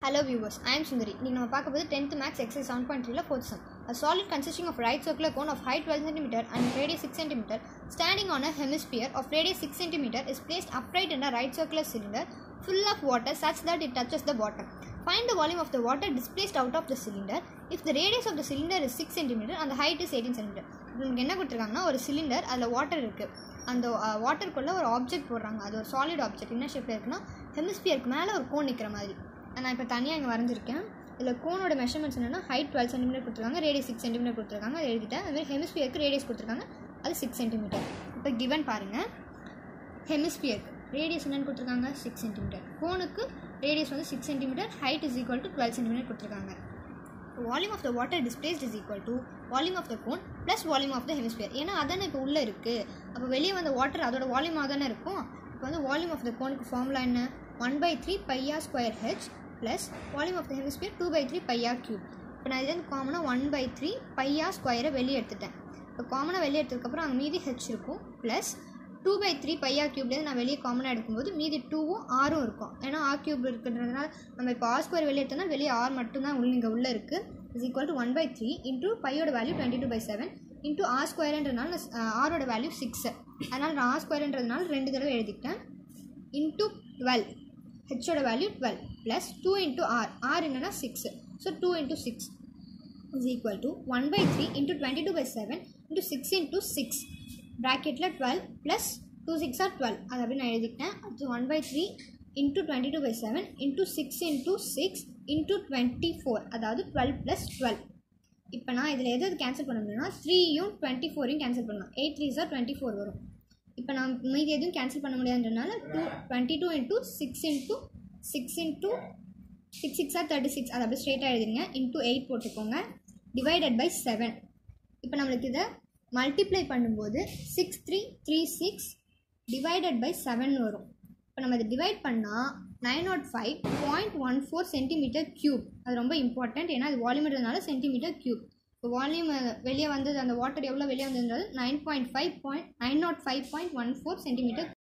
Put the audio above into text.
Hello viewers, I am Sundari. இன்னைக்கு நம்ம பார்க்க போது 10th max exercise 7.3 ல fourth sum. A solid consisting of right circular cone of height 12 cm and radius 6 cm standing on a hemisphere of radius 6 cm is placed upright in a right circular cylinder full of water such that it touches the bottom. Find the volume of the water displaced out of the cylinder if the radius of the cylinder is 6 cm and the height is 18 cm. இப்போ நமக்கு என்ன கொடுத்துருக்காங்கன்னா ஒரு cylinder அதில் water இருக்குது அந்த வாட்டருக்குள்ளே ஒரு object போடுறாங்க அது ஒரு சாலிட் ஆப்ஜெக்ட் என்ன ஷேப்பில் இருக்குன்னா ஹெமிஸ்பியருக்கு மேலே ஒரு கோன் நிற்கிற மாதிரி நான் இப்போ தனியாக இங்கே வரைஞ்சிருக்கேன் இதில் கோனோட மெஷர்மெண்ட்ஸ் என்னென்னா ஹைட் டுவெல் சென்டிமீட்டர் கொடுத்துருக்காங்க ரேடியஸ் சிக்ஸ் சென்டிமீட்டர் கொடுத்துருக்காங்க அது எழுதிட்டேன் அதுமாதிரி ஹெமிஸ்பியருக்கு ரேடியஸ் கொடுத்துருக்காங்க அது சிக்ஸ் சென்டிமீட்டர் இப்போ கிவன் பாருங்கள் ஹெமிஸ்பியருக்கு ரேடியஸ் என்னென்னு கொடுத்துருக்காங்க சிக்ஸ் சென்டிமீட்டர் கோனுக்கு ரேடியஸ் வந்து six centimetre height is equal to twelve centimetre கொடுத்துருக்காங்க volume of the water displaced is equal to volume of the cone plus volume of the hemisphere ஏன்னா அதானே இப்போ உள்ளே இருக்குது அப்போ வெளியே வந்த வாட்டர் அதோட வால்யூமாக தானே இருக்கும் இப்போ வந்து வால்யூம் ஆஃப் த கோனுக்கு ஃபார்முலா என்ன one by three pi r square H plus volume of the hemisphere two by three pi r cube இப்போ நான் இதுலேருந்து காமனாக ஒன் பை த்ரீ பையா ஸ்கொயரை வெளியே எடுத்துட்டேன் இப்போ காமனாக வெளியே எடுத்ததுக்கப்புறம் அங்கே மீதி ஹெச் இருக்கும் plus two by three pi r க்யூப்லேருந்து நான் வெளியே காமனாக எடுக்கும்போது மீதி டூவும் ஆரும் இருக்கும் ஏன்னா ஆர் க்யூப் இருக்குன்றதுனால நம்ம இப்போ ஆர் ஸ்கொயர் வெளியே எடுத்தோம்னா வெளியே ஆர் மட்டும்தான் உள்ள இங்கே உள்ளே இருக்குது is equal to one by three into பையோட value twenty two by seven into R ஸ்கொயர்ன்றதுனால ஆரோட வேல்யூ சிக்ஸு அதனால் நான் ஆர் ஸ்கொயர்ன்றதுனால ரெண்டு தடவை எழுதிக்கிட்டேன் இன்ட்டு டுவெல் ஹெச்சோட value twelve plus two into R R என்னன்னா six so two into six is equal to one by three into twenty two by seven into six into six ப்ராக்கெட்டில் twelve plus two six or twelve அது அப்படி நான் எழுதிக்கிட்டேன் அடுத்து one by three into twenty two by seven into six into six into twenty four அதாவது twelve plus twelve இப்போ நான் இதில் எது எது கேன்சல் பண்ண முடியும்னா த்ரீயும் டுவெண்ட்டி ஃபோரையும் கேன்சல் பண்ணலாம் எயிட் த்ரீ சார் டுவெண்ட்டி ஃபோர் வரும் இப்போ நான் மீதி எதுவும் கேன்சல் பண்ண முடியாதுன்றனால two twenty two into six into six into six six or thirty six அதை அப்படியே ஸ்ட்ரெயிட்டாக எழுதிருங்க இன்ட்டு எயிட் போட்டுக்கோங்க டிவைடட் பை செவன் இப்போ நம்மளுக்கு இதை மல்டிப்ளை பண்ணும்போது six three three six divided by seven வரும் இப்போ நம்ம இதை டிவைட் பண்ணால் nine nought five point one four centimetre cube அது ரொம்ப இம்பார்ட்டண்ட் ஏன்னா அது வால்யூம்ன்றதுனால சென்டிமீட்டர் க்யூப் இப்போ வால்யூம் வெளியே வந்தது அந்த வாட்டர் எவ்வளோ வெளியே வந்ததுன்றது nine point five point nine nought five point one four centimetre